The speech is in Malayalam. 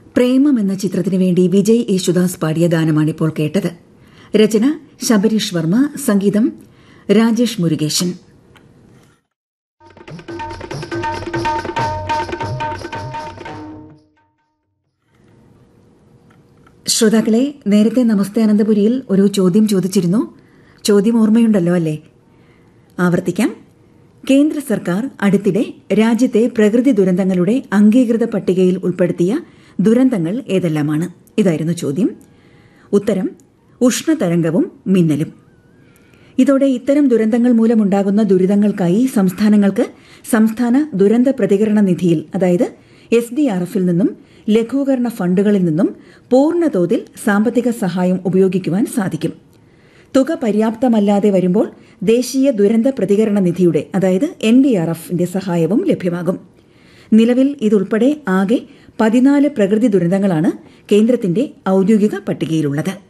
പ്രേമം എന്ന ചിത്രത്തിനു വേണ്ടി വിജയ് യേശുദാസ് പാടിയ ഗാനമാണിപ്പോൾ കേട്ടത് രചന ശബരീഷ് വർമ്മ സംഗീതം രാജേഷ് മുരുകേശൻ ശ്രോതാക്കളെ നേരത്തെ നമസ്തേ അനന്തപുരിയിൽ ഒരു ചോദ്യം ചോദിച്ചിരുന്നു ചോദ്യം ഓർമ്മയുണ്ടല്ലോ അല്ലേ ആവർത്തിക്കാം കേന്ദ്ര സർക്കാർ അടുത്തിടെ രാജ്യത്തെ പ്രകൃതി ദുരന്തങ്ങളുടെ അംഗീകൃത പട്ടികയിൽ ഉൾപ്പെടുത്തിയ ദുരന്തങ്ങൾ ഏതെല്ലാമാണ് ഇതായിരുന്നു ചോദ്യം ഉത്തരം ഉഷ്ണതരംഗവും മിന്നലും ഇതോടെ ഇത്തരം ദുരന്തങ്ങൾ മൂലമുണ്ടാകുന്ന ദുരിതങ്ങൾക്കായി സംസ്ഥാനങ്ങൾക്ക് സംസ്ഥാന ദുരന്ത പ്രതികരണ നിധിയിൽ അതായത് എസ് ഡി ആർ എഫിൽ നിന്നും ലഘൂകരണ ഫണ്ടുകളിൽ നിന്നും പൂർണ്ണ തോതിൽ സാമ്പത്തിക സഹായം ഉപയോഗിക്കുവാൻ സാധിക്കും തുക പര്യാപ്തമല്ലാതെ വരുമ്പോൾ ദേശീയ ദുരന്ത പ്രതികരണ നിധിയുടെ അതായത് എൻ ഡി ആർ എഫിന്റെ സഹായവും ലഭ്യമാകും നിലവിൽ ഇതുൾപ്പെടെ ആകെ പതിനാല് പ്രകൃതി ദുരന്തങ്ങളാണ് കേന്ദ്രത്തിന്റെ ഔദ്യോഗിക പട്ടികയിലുള്ളത്